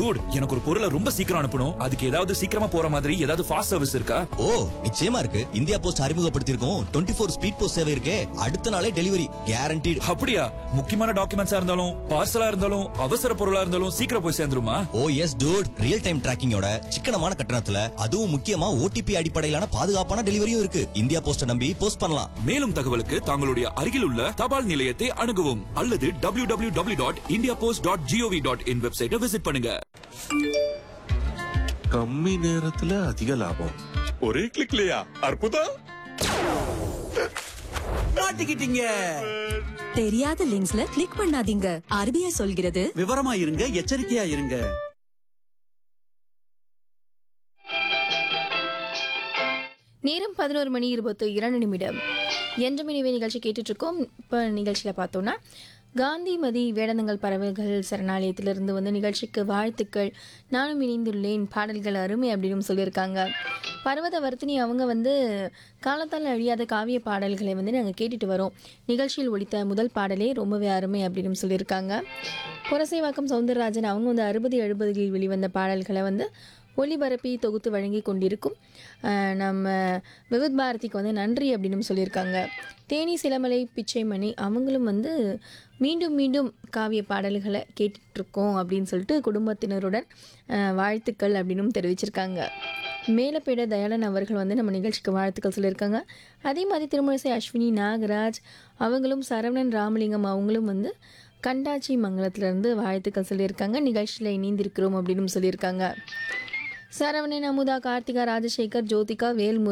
dude எனக்கு ஒரு பொருளை ரொம்ப சீக்கிரம் அனுப்பணும் அதுக்கு ஏதாவது சீக்கிரமா போற மாதிரி ஏதாவது ஃபாஸ்ட் சர்வீஸ் இருக்கா ஓ நிச்சயமா இருக்கு இந்தியா போஸ்ட் அறிமுகப்படுத்தியிருக்கோம் டுவெண்ட்டி ஃபோர் ஸ்பீட் போஸ்ட் சேவை இருக்கே அடுத்த நாளே டெலிவரி கேரண்டீடு அப்படியா முக்கியமான டாக்குமெண்ட்ஸா இருந்தாலும் பார்சலா இருந்தாலும் அவசர பொருளா இருந்தாலும் சீக்கிரம் போய் சேர்ந்துருமா oh yes dude real time டிராக்கிங்கோட சிக்கனமான கட்டணத்துல அதுவும் முக்கியமா ஓடிபி அடிப்படையிலான பாதுகாப்பான டெலிவரியும் இருக்கு இந்தியா போஸ்ட நம்பி போஸ்ட் பண்ணலாம் மேலும் தகவலுக்கு தங்களுடைய அருகில் உள்ள தபால் நிலையத்தை அணுகவும் அல்லது W W W dot India Post dot GOV dot in வெப்சைட்டை விசிட் பண்ணுங்க கம்மி நேரத்துல அதிக லாபம் ஒரே கிளிக்லயா அற்புதம் மாட்டிக்கிட்டீங்க தெரியாத லிங்க்ஸ்ல கிளிக் பண்ணாதீங்க ஆர்பிஐ சொல்கிறது விவரமா இருங்க எச்சரிக்கையா இருங்க நேரம் பதினோரு மணி இருபத்தி இரண்டு நிமிடம் என்ற மினிவே நிகழ்ச்சி கேட்டுட்டு இருக்கோம் இப்போ நிகழ்ச்சியில் பார்த்தோன்னா காந்திமதி வேடந்தங்கள் பறவைகள் சரணாலயத்திலிருந்து வந்து நிகழ்ச்சிக்கு வாழ்த்துக்கள் நானும் இணைந்துள்ளேன் பாடல்கள் அருமை அப்படின்னு சொல்லியிருக்காங்க பர்வத வர்த்தினி அவங்க வந்து காலத்தால் அழியாத காவிய பாடல்களை வந்து நாங்கள் கேட்டுட்டு வரோம் நிகழ்ச்சியில் ஒலித்த முதல் பாடலே ரொம்பவே அருமை அப்படின்னு சொல்லியிருக்காங்க புரசைவாக்கம் சவுந்தரராஜன் அவங்க வந்து அறுபது எழுபதுகளில் வெளிவந்த பாடல்களை வந்து ஒளிபரப்பி தொகுத்து வழங்கி கொண்டிருக்கும் அஹ், நம்ம விவித் பாரதிக்கு வந்து நன்றி அப்படின்னு சொல்லியிருக்காங்க தேனி சிலமலை பிச்சைமணி அவங்களும் வந்து மீண்டும் மீண்டும் காவிய பாடல்களை கேட்டுட்ருக்கோம் அப்படின்னு சொல்லிட்டு குடும்பத்தினருடன் அஹ், வாழ்த்துக்கள் அப்படின்னு தெரிவிச்சிருக்காங்க மேலப்பேட தயாளன் அவர்கள் வந்து நம்ம நிகழ்ச்சிக்கு வாழ்த்துக்கள் சொல்லியிருக்காங்க அதே மாதிரி திருமணிசை அஸ்வினி நாகராஜ் அவங்களும் சரவணன் ராமலிங்கம் அவங்களும் வந்து கண்டாச்சி மங்கலத்திலிருந்து வாழ்த்துக்கள் சொல்லியிருக்காங்க நிகழ்ச்சியில் இணைந்திருக்கிறோம் அப்படின்னு சொல்லியிருக்காங்க சரவணன் அமுதா கார்த்திகா ராஜசேகர் ஜோதிகா வேல்முருகன்